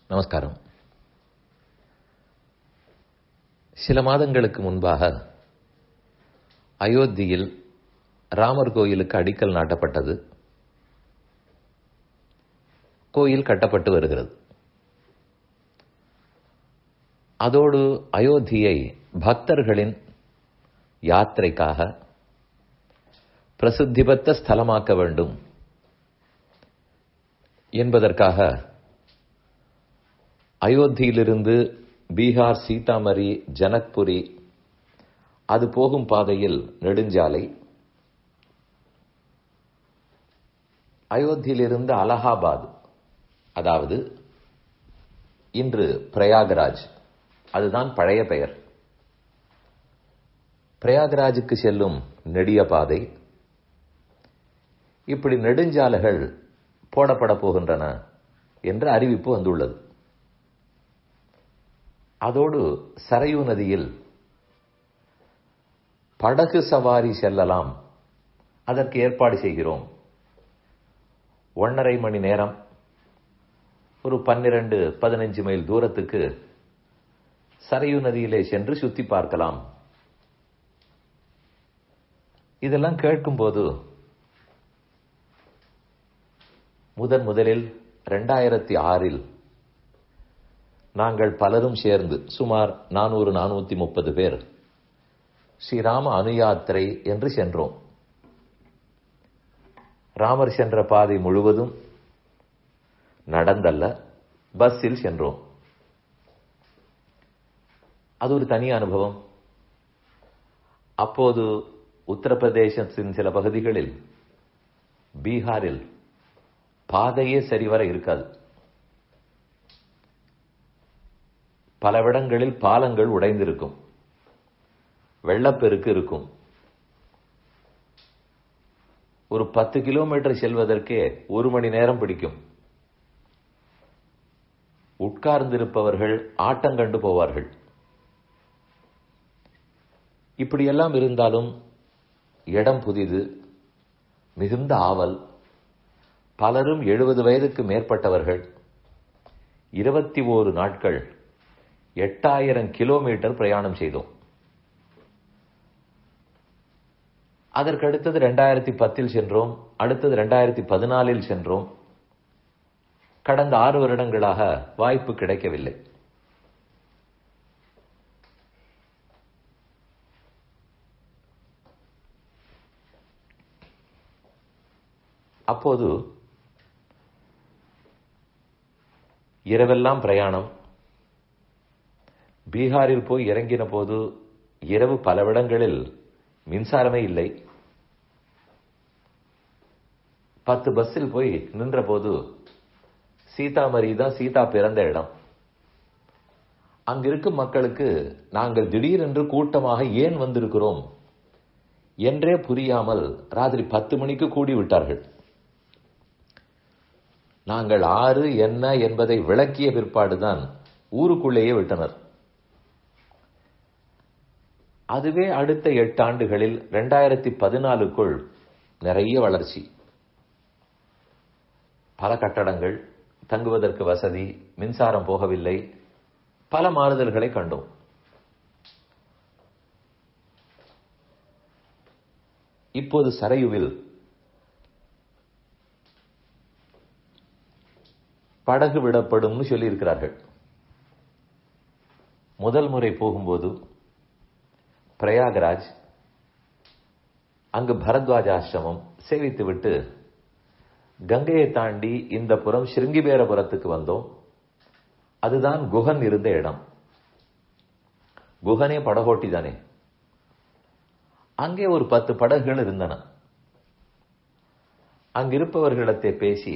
நமஸ்காரம் சில மாதங்களுக்கு முன்பாக அயோத்தியில் ராமர் கோயிலுக்கு அடிக்கல் நாட்டப்பட்டது கோயில் கட்டப்பட்டு வருகிறது அதோடு அயோத்தியை பக்தர்களின் யாத்திரைக்காக பிரசித்திபத்த ஸ்தலமாக்க வேண்டும் என்பதற்காக அயோத்தியிலிருந்து பீகார் சீதாமரி ஜனக்புரி அது போகும் பாதையில் நெடுஞ்சாலை அயோத்தியிலிருந்து அலகாபாத் அதாவது இன்று பிரயாகராஜ் அதுதான் பழைய பெயர் பிரயாகராஜுக்கு செல்லும் நெடிய பாதை இப்படி நெடுஞ்சாலைகள் போடப்பட போகின்றன என்ற அறிவிப்பு வந்துள்ளது அதோடு சரையு நதியில் படகு சவாரி செல்லலாம் அதற்கு ஏற்பாடு செய்கிறோம் ஒன்றரை மணி நேரம் ஒரு பன்னிரண்டு பதினஞ்சு மைல் தூரத்துக்கு சரையு நதியிலே சென்று சுத்தி பார்க்கலாம் இதெல்லாம் கேட்கும்போது முதன் முதலில் ரெண்டாயிரத்தி ஆறில் நாங்கள் பலரும் சேர்ந்து சுமார் நானூறு நானூத்தி முப்பது பேர் ஸ்ரீராம அனுயாத்திரை என்று சென்றோம் ராமர் சென்ற பாதை முழுவதும் நடந்தல்ல பஸ்ஸில் சென்றோம் அது ஒரு தனி அனுபவம் அப்போது உத்தரப்பிரதேசத்தின் சில பகுதிகளில் பீகாரில் பாதையே சரிவர இருக்காது பலவிடங்களில் பாலங்கள் உடைந்திருக்கும் வெள்ளப்பெருக்கு இருக்கும் ஒரு பத்து கிலோமீட்டர் செல்வதற்கே ஒரு மணி நேரம் பிடிக்கும் உட்கார்ந்திருப்பவர்கள் ஆட்டங்கண்டு போவார்கள் இப்படியெல்லாம் இருந்தாலும் இடம் புதிது மிகுந்த ஆவல் பலரும் எழுபது வயதுக்கு மேற்பட்டவர்கள் இருபத்தி ஓரு நாட்கள் எட்டாயிரம் கிலோமீட்டர் பிரயாணம் செய்தோம் அதற்கு அடுத்தது ரெண்டாயிரத்தி பத்தில் சென்றோம் அடுத்தது ரெண்டாயிரத்தி பதினாலில் சென்றோம் கடந்த ஆறு வருடங்களாக வாய்ப்பு கிடைக்கவில்லை அப்போது இரவெல்லாம் பிரயாணம் பீகாரில் போய் இறங்கின போது இரவு பலவிடங்களில் மின்சாரமே இல்லை பத்து பஸ்ஸில் போய் நின்ற போது சீதாமரி தான் சீதா பிறந்த இடம் அங்கிருக்கும் மக்களுக்கு நாங்கள் திடீரென்று கூட்டமாக ஏன் வந்திருக்கிறோம் என்றே புரியாமல் ராத்திரி பத்து மணிக்கு கூடி விட்டார்கள் நாங்கள் ஆறு என்ன என்பதை விளக்கிய பிற்பாடுதான் ஊருக்குள்ளேயே விட்டனர் அதுவே அடுத்த எட்டு ஆண்டுகளில் ரெண்டாயிரத்தி பதினாலுக்குள் நிறைய வளர்ச்சி பல கட்டடங்கள் தங்குவதற்கு வசதி மின்சாரம் போகவில்லை பல மாறுதல்களை கண்டோம் இப்போது சரையுவில் படகு விடப்படும்னு சொல்லியிருக்கிறார்கள் முதல் முறை போகும்போது பிரயாகராஜ் அங்கு பரத்வாஜ ஆசிரமம் சேவித்துவிட்டு கங்கையை தாண்டி இந்த புறம் ஸ்ருங்கிபேரபுரத்துக்கு வந்தோம் அதுதான் குகன் இருந்த இடம் குகனே படகோட்டி தானே அங்கே ஒரு பத்து படகுகள் இருந்தன அங்கிருப்பவர்களிடத்தை பேசி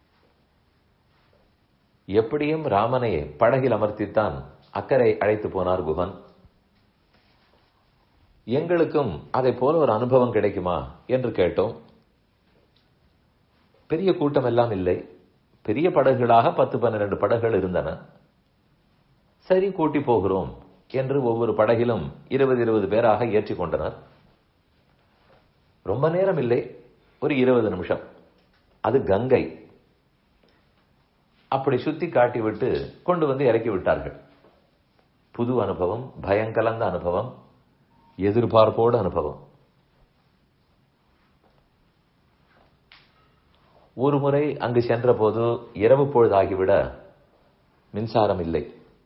எப்படியும் ராமனை படகில் அமர்த்தித்தான் அக்கறை அழைத்து போனார் குகன் எங்களுக்கும் அதை போல ஒரு அனுபவம் கிடைக்குமா என்று கேட்டோம் பெரிய கூட்டம் எல்லாம் இல்லை பெரிய படகுகளாக பத்து பன்னிரண்டு படகுகள் இருந்தன சரி கூட்டி போகிறோம் என்று ஒவ்வொரு படகிலும் இருபது இருபது பேராக ஏற்றிக் கொண்டனர் ரொம்ப நேரம் இல்லை ஒரு இருபது நிமிஷம் அது கங்கை அப்படி சுத்தி காட்டிவிட்டு கொண்டு வந்து இறக்கி விட்டார்கள் புது அனுபவம் பயங்கலந்த அனுபவம் எதிர்பார்ப்போடு அனுபவம் ஒரு முறை அங்கு சென்றபோது இரவு பொழுதாகிவிட மின்சாரம் இல்லை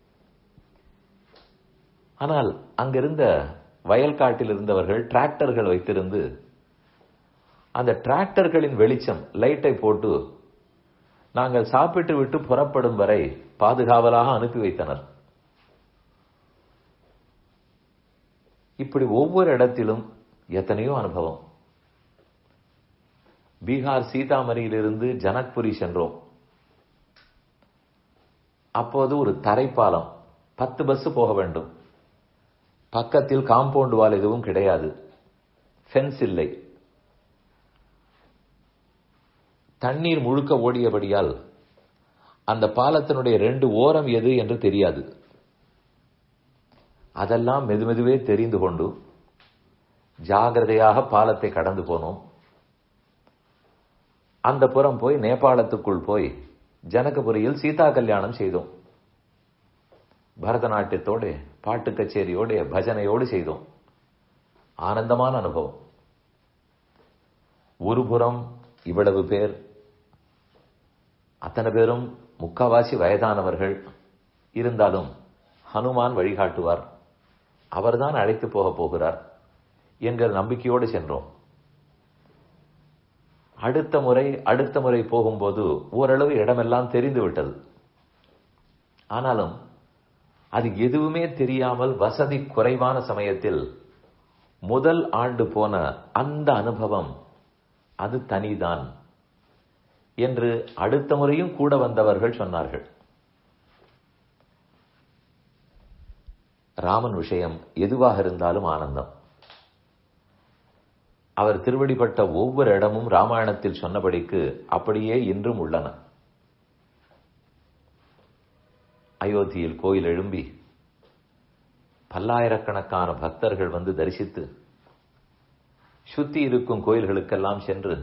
ஆனால் அங்கிருந்த வயல்காட்டில் இருந்தவர்கள் டிராக்டர்கள் வைத்திருந்து அந்த டிராக்டர்களின் வெளிச்சம் லைட்டை போட்டு நாங்கள் சாப்பிட்டு விட்டு புறப்படும் வரை பாதுகாவலாக அனுப்பி வைத்தனர் இப்படி ஒவ்வொரு இடத்திலும் எத்தனையோ அனுபவம் பீகார் சீதாமரியிலிருந்து ஜனக்புரி சென்றோம் அப்போது ஒரு தரைப்பாலம் பத்து பஸ் போக வேண்டும் பக்கத்தில் காம்பவுண்ட் வால் எதுவும் கிடையாது ஃபென்ஸ் இல்லை தண்ணீர் முழுக்க ஓடியபடியால் அந்த பாலத்தினுடைய ரெண்டு ஓரம் எது என்று தெரியாது அதெல்லாம் மெதுமெதுவே தெரிந்து கொண்டு ஜாகிரதையாக பாலத்தை கடந்து போனோம் அந்த புறம் போய் நேபாளத்துக்குள் போய் ஜனகபுரியில் சீதா கல்யாணம் செய்தோம் பரதநாட்டியத்தோடு பாட்டு கச்சேரியோடு பஜனையோடு செய்தோம் ஆனந்தமான அனுபவம் ஒரு புறம் இவ்வளவு பேர் அத்தனை பேரும் முக்காவாசி வயதானவர்கள் இருந்தாலும் ஹனுமான் வழிகாட்டுவார் அவர்தான் அழைத்து போக போகிறார் என்கிற நம்பிக்கையோடு சென்றோம் அடுத்த முறை அடுத்த முறை போகும்போது ஓரளவு இடமெல்லாம் தெரிந்து விட்டது ஆனாலும் அது எதுவுமே தெரியாமல் வசதி குறைவான சமயத்தில் முதல் ஆண்டு போன அந்த அனுபவம் அது தனிதான் என்று அடுத்த முறையும் கூட வந்தவர்கள் சொன்னார்கள் ராமன் விஷயம் எதுவாக இருந்தாலும் ஆனந்தம் அவர் திருவடிப்பட்ட ஒவ்வொரு இடமும் ராமாயணத்தில் சொன்னபடிக்கு அப்படியே இன்றும் உள்ளன அயோத்தியில் கோயில் எழும்பி பல்லாயிரக்கணக்கான பக்தர்கள் வந்து தரிசித்து சுத்தி இருக்கும் கோயில்களுக்கெல்லாம் சென்று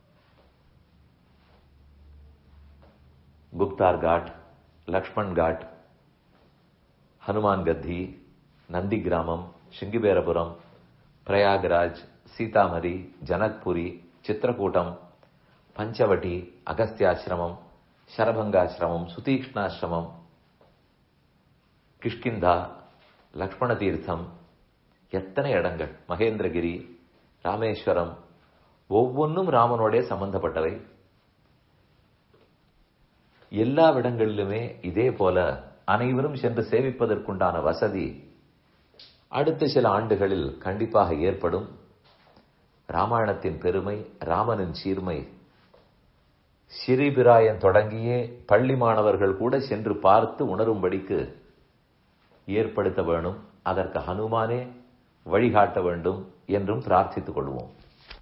குப்தார் காட் லக்ஷ்மண் காட் ஹனுமான் கத்தி நந்தி கிராமம் சிங்கிபேரபுரம் பிரயாகராஜ் சீதாமரி ஜனக்புரி சித்திரக்கூட்டம் பஞ்சவட்டி அகஸ்தியாசிரமம் சரபங்காசிரமம் சுதீக்ஷ்ணாசிரமம் கிஷ்கிந்தா லக்ஷ்மண தீர்த்தம் எத்தனை இடங்கள் மகேந்திரகிரி ராமேஸ்வரம் ஒவ்வொன்றும் ராமனோடே சம்பந்தப்பட்டவை எல்லா இடங்களிலுமே இதே போல அனைவரும் சென்று சேவிப்பதற்குண்டான வசதி அடுத்த சில ஆண்டுகளில் கண்டிப்பாக ஏற்படும் ராமாயணத்தின் பெருமை ராமனின் சீர்மை சிறிபிராயன் தொடங்கியே பள்ளி மாணவர்கள் கூட சென்று பார்த்து உணரும்படிக்கு ஏற்படுத்த வேணும் அதற்கு ஹனுமானே வழிகாட்ட வேண்டும் என்றும் பிரார்த்தித்துக் கொள்வோம்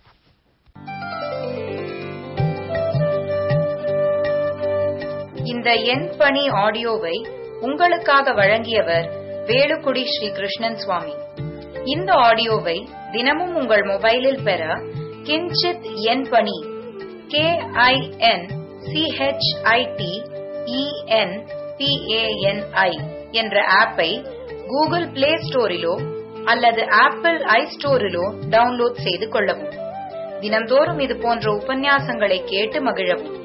இந்த எண் பணி ஆடியோவை உங்களுக்காக வழங்கியவர் வேலுக்குடி ஸ்ரீ கிருஷ்ணன் சுவாமி இந்த ஆடியோவை தினமும் உங்கள் மொபைலில் பெற கிஞ்சித் எண் பணி கே ஐ என் சிஹெச்ஐடி இஎன் பிஏஎன்ஐ என்ற ஆப்பை கூகுள் பிளே ஸ்டோரிலோ அல்லது ஆப்பிள் ஐ ஸ்டோரிலோ டவுன்லோட் செய்து கொள்ளவும் தினம்தோறும் இது போன்ற உபன்யாசங்களை கேட்டு மகிழவும்